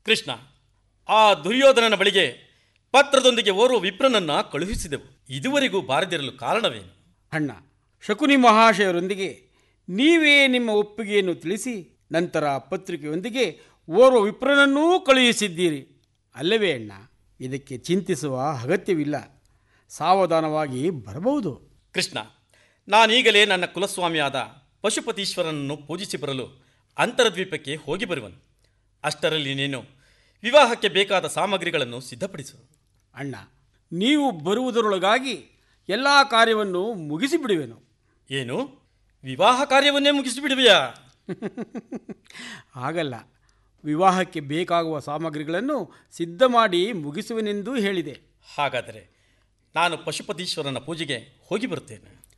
ಕೃಷ್ಣ ಆ ದುರ್ಯೋಧನನ ಬಳಿಗೆ ಪತ್ರದೊಂದಿಗೆ ಓರ್ವ ವಿಪ್ರನನ್ನ ಕಳುಹಿಸಿದೆವು ಇದುವರೆಗೂ ಬಾರದಿರಲು ಕಾರಣವೇನು ಅಣ್ಣ ಶಕುನಿ ಮಹಾಶಯರೊಂದಿಗೆ ನೀವೇ ನಿಮ್ಮ ಒಪ್ಪಿಗೆಯನ್ನು ತಿಳಿಸಿ ನಂತರ ಪತ್ರಿಕೆಯೊಂದಿಗೆ ಓರ್ವ ವಿಪ್ರನನ್ನೂ ಕಳುಹಿಸಿದ್ದೀರಿ ಅಲ್ಲವೇ ಅಣ್ಣ ಇದಕ್ಕೆ ಚಿಂತಿಸುವ ಅಗತ್ಯವಿಲ್ಲ ಸಾವಧಾನವಾಗಿ ಬರಬಹುದು ಕೃಷ್ಣ ನಾನೀಗಲೇ ನನ್ನ ಕುಲಸ್ವಾಮಿಯಾದ ಪಶುಪತೀಶ್ವರನನ್ನು ಪೂಜಿಸಿ ಬರಲು ಅಂತರದ್ವೀಪಕ್ಕೆ ಹೋಗಿ ಬರುವನು ಅಷ್ಟರಲ್ಲಿ ನೀನು ವಿವಾಹಕ್ಕೆ ಬೇಕಾದ ಸಾಮಗ್ರಿಗಳನ್ನು ಸಿದ್ಧಪಡಿಸು ಅಣ್ಣ ನೀವು ಬರುವುದರೊಳಗಾಗಿ ಎಲ್ಲ ಕಾರ್ಯವನ್ನು ಮುಗಿಸಿಬಿಡುವೆನು ಏನು ವಿವಾಹ ಕಾರ್ಯವನ್ನೇ ಮುಗಿಸಿಬಿಡುವೆಯಾ ಹಾಗಲ್ಲ ವಿವಾಹಕ್ಕೆ ಬೇಕಾಗುವ ಸಾಮಗ್ರಿಗಳನ್ನು ಸಿದ್ಧ ಮಾಡಿ ಮುಗಿಸುವೆನೆಂದೂ ಹೇಳಿದೆ ಹಾಗಾದರೆ ನಾನು ಪಶುಪತೀಶ್ವರನ ಪೂಜೆಗೆ ಹೋಗಿ ಬರುತ್ತೇನೆ